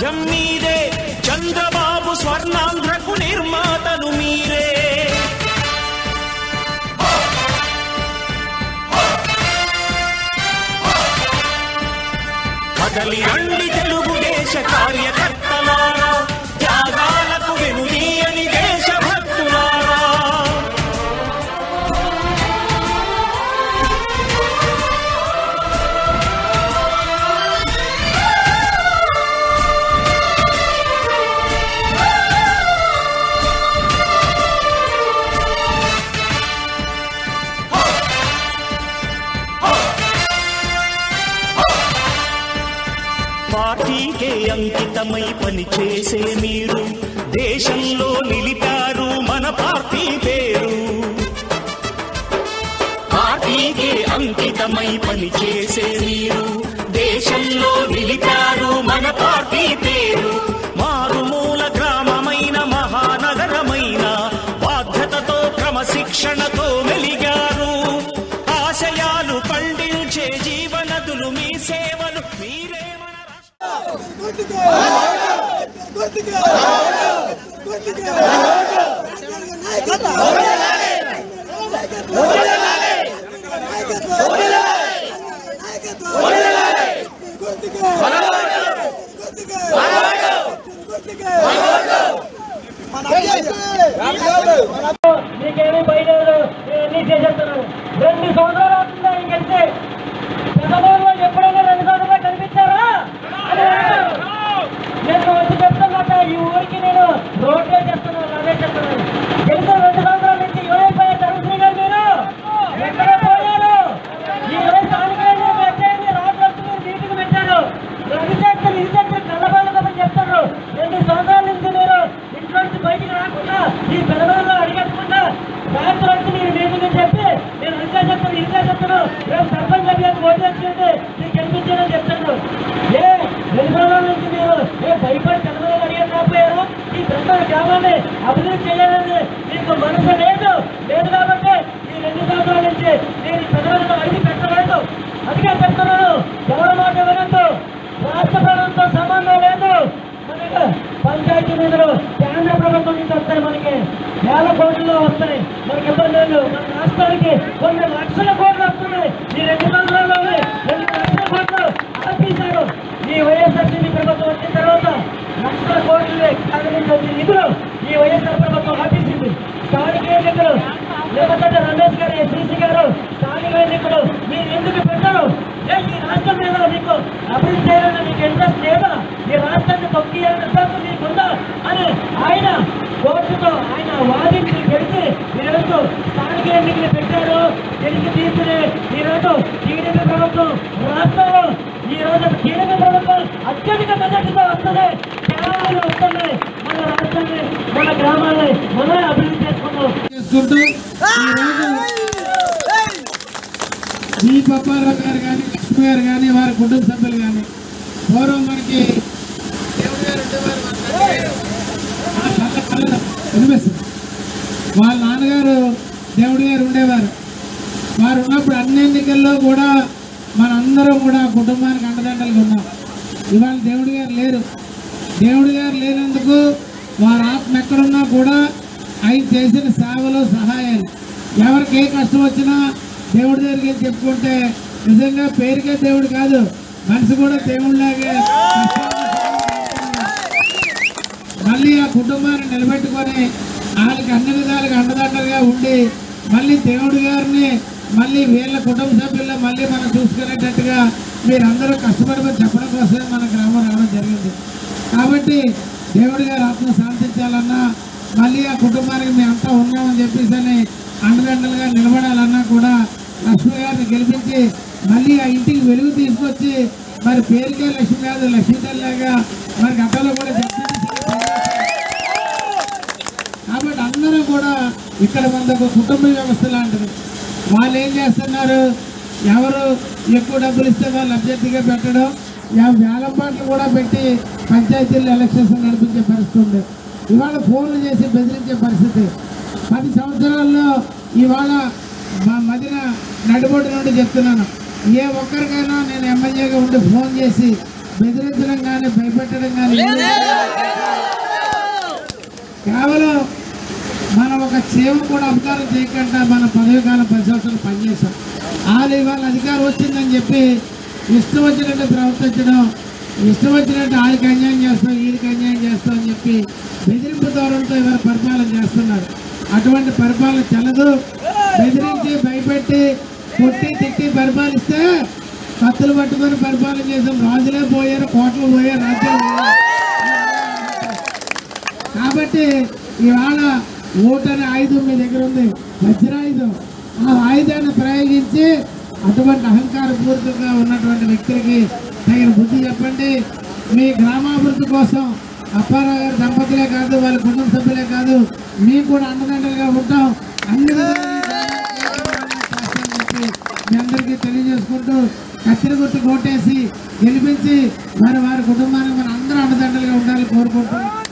రాజ్యం మీరే చంద్రబాబు స్వర్ణాంధ్రకు నిర్మాతలు మీరే కదలి రండి తెలుగుదేశ కార్యకర్తలారా త్యాగాలకు వెనుదీయని దేశభక్తులారా పార్టీకే అంకితమై పనిచేసే మీరు దేశంలో నిలిపారు మన పార్టీ పేరు పార్టీకే అంకితమై పనిచేసే మీరు దేశంలో నిలిపారు మన పార్టీ పేరు మారుమూల గ్రామమైన మహానగరమైన బాధ్యతతో క్రమశిక్షణతో మెలిగారు ఆశయాలు పండించే జీవనదులు మీ సేవలు మీరే మన రాష్ట్ర మీకేమీ బయలేదు అన్ని చేసేస్తున్నారు రెండు సంవత్సరాలు అవుతుందా ఇంకెళ్తే చంద్రబాబు ఎప్పుడైనా రెండు సంవత్సరాలు కనిపించారా అని అడిగారు. నేను వచ్చి చెప్తున్నట్ట ఈ ఊరికి నేను రోడ్లే చెప్తున్నాను అదే చెప్తున్నాను గెలిచిన రెండు సంవత్సరాల నుంచి ఏమైపోయారు ధర్మశ్రీ గారు మీరు ఎక్కడ పోయారు ఈ రోజు స్థానిక ఎన్నికలు పెట్టేయండి రాజు మీరు మీటింగ్ పెట్టారు రవిశంకర్ ఇరిశంకర్ కళ్ళబాల కోసం చెప్తారు రెండు సంవత్సరాల నుంచి మీరు ఇంట్లో నుంచి బయటికి రాకుండా ఈ పెదవుల్లో అడిగకుండా రాత్రి వచ్చి మీరు మీటింగ్ చెప్పి నేను ఇంకా చెప్తాను ఇంకా చెప్తాను రేపు సర్పంచ్ అభ్యర్థి ఓటు వచ్చింది నీకు గెలిపించానని చెప్తాను ఏ రెండు సంవత్సరాల నుంచి మీరు ఏ భయపడి పెదవులు అడిగారు రాకపోయారు ఈ ప్రజల గ్రామాన్ని అభివృద్ధి చేయాలని మీకు మనసు లేదు లేదు కాబట్టి ఈ రెండు సంవత్సరాల నుంచి నేను ఈ పెదవులను అడిగి పెట్టలేదు అందుకే చెప్తున్నాను ఎవరి మాట వినద్దు రాష్ట్ర ప్రభుత్వం సంబంధం లేదు మనకు పంచాయతీ నిధులు కేంద్ర ప్రభుత్వం నుంచి వస్తాయి మనకి వేల కోట్లు వస్తాయి మనకి ఇబ్బంది లేదు మన రాష్ట్రానికి కొన్ని లక్షల కోట్లు వస్తున్నాయి ఈ రెండు సంవత్సరాల్లోనే రెండు లక్షల కోట్లు ఆర్పించారు ఈ వైఎస్ఆర్సీపీ ప్రభుత్వం వచ్చిన తర్వాత లక్షల కోట్లు కేంద్రం నుంచి వచ్చిన నిధులు ఈ వైఎస్ఆర్ ప్రభుత్వం ఆర్పించింది స్థానిక ఎన్నికలు లేకపోతే రమేష్ గారు ఎస్సీసీ గారు స్థానిక ఎన్నికలు మీరు ఎందుకు పెట్టారు ఏ ఈ రాష్ట్రం మీద మీకు అభివృద్ధి చేయాలని మీకు ఇంట్రెస్ట్ లేదా ఈ రాష్ట్రాన్ని తొక్కియాలని ఇంట్రెస్ట్ మీకుందా అని ఆయన కోర్టుతో ఆయన వాదించి గెలిచి ఈరోజు స్థానిక ఎన్నికలు పెట్టారు గెలిచి తీసుకుని ఈరోజు టీడీపీ ప్రభుత్వం రాష్ట్రంలో ఈ రోజు టీడీపీ ప్రభుత్వం అత్యధిక మెజార్టీతో వస్తుంది కేవలం వస్తున్నాయి మన రాష్ట్రాన్ని మన గ్రామాన్ని మనమే అభివృద్ధి చేసుకున్నాం చేసుకుంటూ ఈరోజు ఈ పప్పారావు గారు కానీ లక్ష్మి గారు కానీ వారి కుటుంబ సభ్యులు కానీ పూర్వం మనకి దేవుడు గారు ఉండేవారు మన కళ్ళ కళ్ళ వినిపిస్తుంది వాళ్ళ నాన్నగారు దేవుడు గారు ఉండేవారు వారు ఉన్నప్పుడు అన్ని ఎన్నికల్లో కూడా మనందరం కూడా ఆ కుటుంబానికి అండదండలుగా ఉన్నాం ఇవాళ దేవుడు గారు లేరు దేవుడు గారు లేనందుకు వారి ఆత్మ ఎక్కడున్నా కూడా ఆయన చేసిన సేవలు సహాయాలు ఎవరికి ఏ కష్టం వచ్చినా దేవుడి దగ్గరికి వెళ్ళి చెప్పుకుంటే నిజంగా పేరుకే దేవుడు కాదు మనిషి కూడా దేవుడిలాగే మళ్ళీ ఆ కుటుంబాన్ని నిలబెట్టుకొని వాళ్ళకి అన్ని విధాలుగా అండదండలుగా ఉండి మళ్ళీ దేవుడి గారిని మళ్ళీ వీళ్ళ కుటుంబ సభ్యుల్లో మళ్ళీ మనం చూసుకునేటట్టుగా మీరందరూ కష్టపడమని చెప్పడం కోసమే మన గ్రామం రావడం జరిగింది కాబట్టి దేవుడి గారు ఆత్మ శాంతించాలన్నా మళ్ళీ ఆ కుటుంబానికి మేము అంతా ఉన్నామని చెప్పేసి అని అండదండలుగా నిలబడాలన్నా కూడా లక్ష్మి గారిని గెలిపించి మళ్ళీ ఆ ఇంటికి వెలుగు తీసుకొచ్చి మరి పేరుకే లక్ష్మి కాదు లక్ష్మీ తల్లిలాగా మరి గతంలో కూడా కాబట్టి అందరూ కూడా ఇక్కడ మనది ఒక కుటుంబ వ్యవస్థ లాంటిది వాళ్ళు ఏం చేస్తున్నారు ఎవరు ఎక్కువ డబ్బులు ఇస్తే వాళ్ళు అభ్యర్థిగా పెట్టడం యా- వేలం పాటలు కూడా పెట్టి పంచాయతీలు ఎలక్షన్స్ నడిపించే పరిస్థితి ఉంది ఇవాళ ఫోన్లు చేసి బెదిరించే పరిస్థితి పది సంవత్సరాల్లో ఇవాళ మా మదిన నడిబొడ్డు నుండి చెప్తున్నాను ఏ ఒక్కరికైనా నేను ఎమ్మెల్యేగా ఉండి ఫోన్ చేసి బెదిరించడం కానీ భయపెట్టడం కానీ కేవలం మనం ఒక చీమ కూడా అపకారం చేయకుండా మన పదవి కాలం పది సంవత్సరాలు పనిచేసాం వాళ్ళు ఇవాళ అధికారం వచ్చిందని చెప్పి ఇష్టం వచ్చినట్టు ప్రవర్తించడం ఇష్టం వచ్చినట్టు వాళ్ళకి అన్యాయం చేస్తాం వీళ్ళకి అన్యాయం చేస్తాం అని చెప్పి బెదిరింపు ధోరణితో ఇవాళ పరిపాలన చేస్తున్నారు అటువంటి పరిపాలన చెల్లదు బెదిరించి భయపెట్టి కొట్టి తిట్టి పరిపాలిస్తే కత్తులు పట్టుకొని పరిపాలన చేసాం రాజులే పోయారు కోటలు పోయారు రాజ్యాలు పోయారు కాబట్టి ఇవాళ ఓటు అనే ఆయుధం మీ దగ్గర ఉంది వజ్రాయుధం ఆ ఆయుధాన్ని ప్రయోగించి అటువంటి అహంకారపూరితంగా ఉన్నటువంటి వ్యక్తులకి తగిన బుద్ధి చెప్పండి మీ గ్రామాభివృద్ధి కోసం అప్పారావు గారి దంపతులే కాదు వాళ్ళ కుటుంబ సభ్యులే కాదు మీకు కూడా అండదండలుగా ఉంటాం అన్ని విధాలుగా ఈ గ్రామాన్ని చేస్తామని చెప్పి మీ అందరికీ తెలియజేసుకుంటూ కత్తిరి గుర్తు కోటేసి గెలిపించి మరి వారి కుటుంబానికి మన అందరూ అండదండలుగా ఉండాలని కోరుకుంటున్నాం